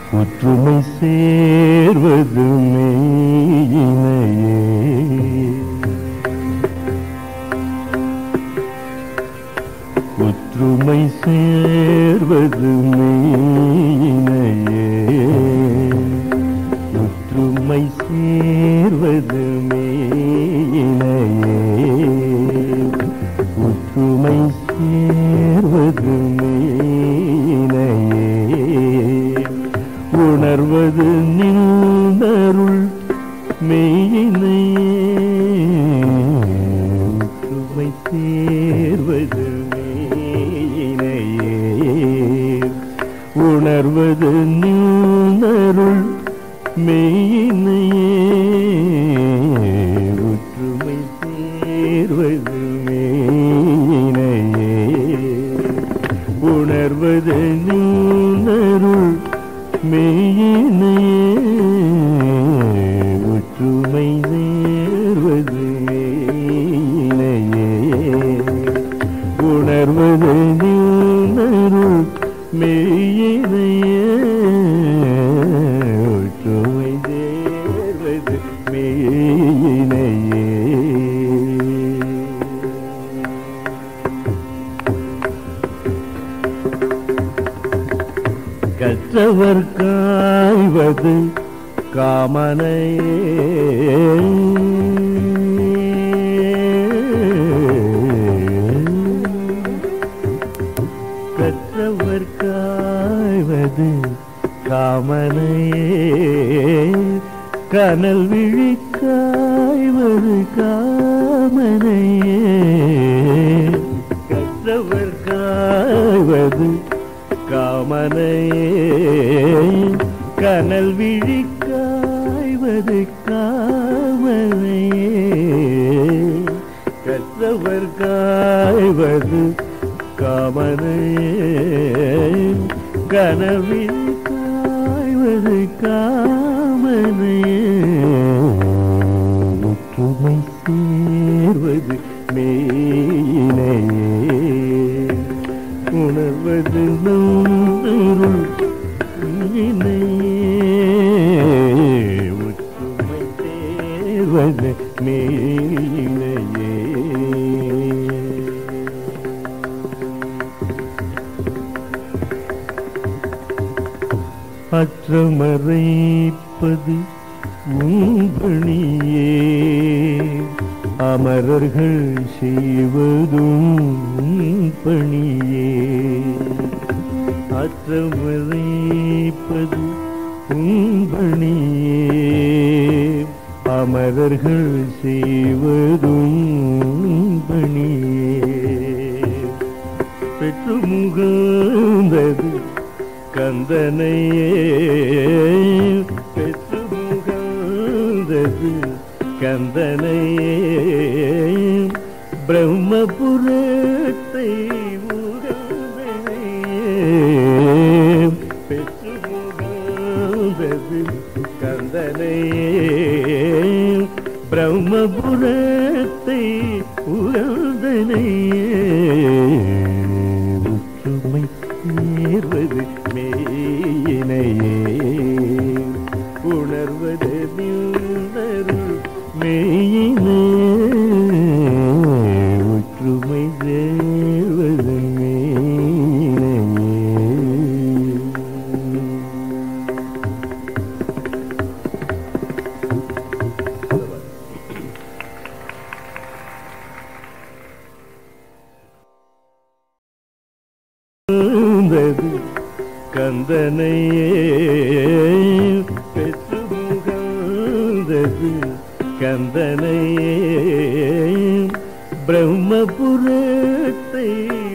ஒற்றுமை சேர்வது மெய்யினையே ஒற்றுமை சேர்வது மெய்யினையே ஒற்றுமை சேர்வது மெய்யினையே ஒற்றுமை சேர்வது மெய்யினையே உணர்வது நின்றருள் மெய்யினையே ஒற்றுமை சேர்வது மெய்யினையே உணர்வது நின்றருள் மெய்யினையே ஒற்றுமை சேர்வது மெய்யினையே உணர்வது நின்றருள் மெய்யினையே ஒற்றுமை நேர்வது மெய்யினையே உணர்வது நின்றருள் மெய்யினையே ஒற்றுமை நேர்வது மெய்யினையே கற்றவர் காய்வது காமனையே கற்றவர் காய்வது காமனையே கனல் விழி காய்வது காமனையே கற்றவர் காய்வது காமனையே கனல் விழி காய்வது காமனையே கற்றவர் காய்வது காமனையே கனவில் காய்வது காமனையே ஒற்றுமை சேர்வது மெய்யினையே உணர்வது நூறுள் ஒற்றுமை சேர்வது மெய்யினையே அற்றமறைப்பது உன்பணியே அமரர்கள் செய்வதும் உன் பணியே அற்றமறைப்பது உன்பணியே அமரர்கள் செய்வதும் உன் பணியே பெற்று முகந்தது கந்தனையே பெற்று முகந்தது கந்தனையே பிரம்மபுரத்தை முகந்தனையே பெற்று முகந்தது கந்தனையே பிரம்மபுரத்தை உகந்தனையே ஒற்றுமை சேர்வது மெய்யினையே உணர்வது நின்றருள் மெய்யினே ஒற்றுமை சேர்வது மெய்யினையே கந்தது கந்தனையே பெற்று முகந்தது கந்தனையே பிரம்மபுரத்தை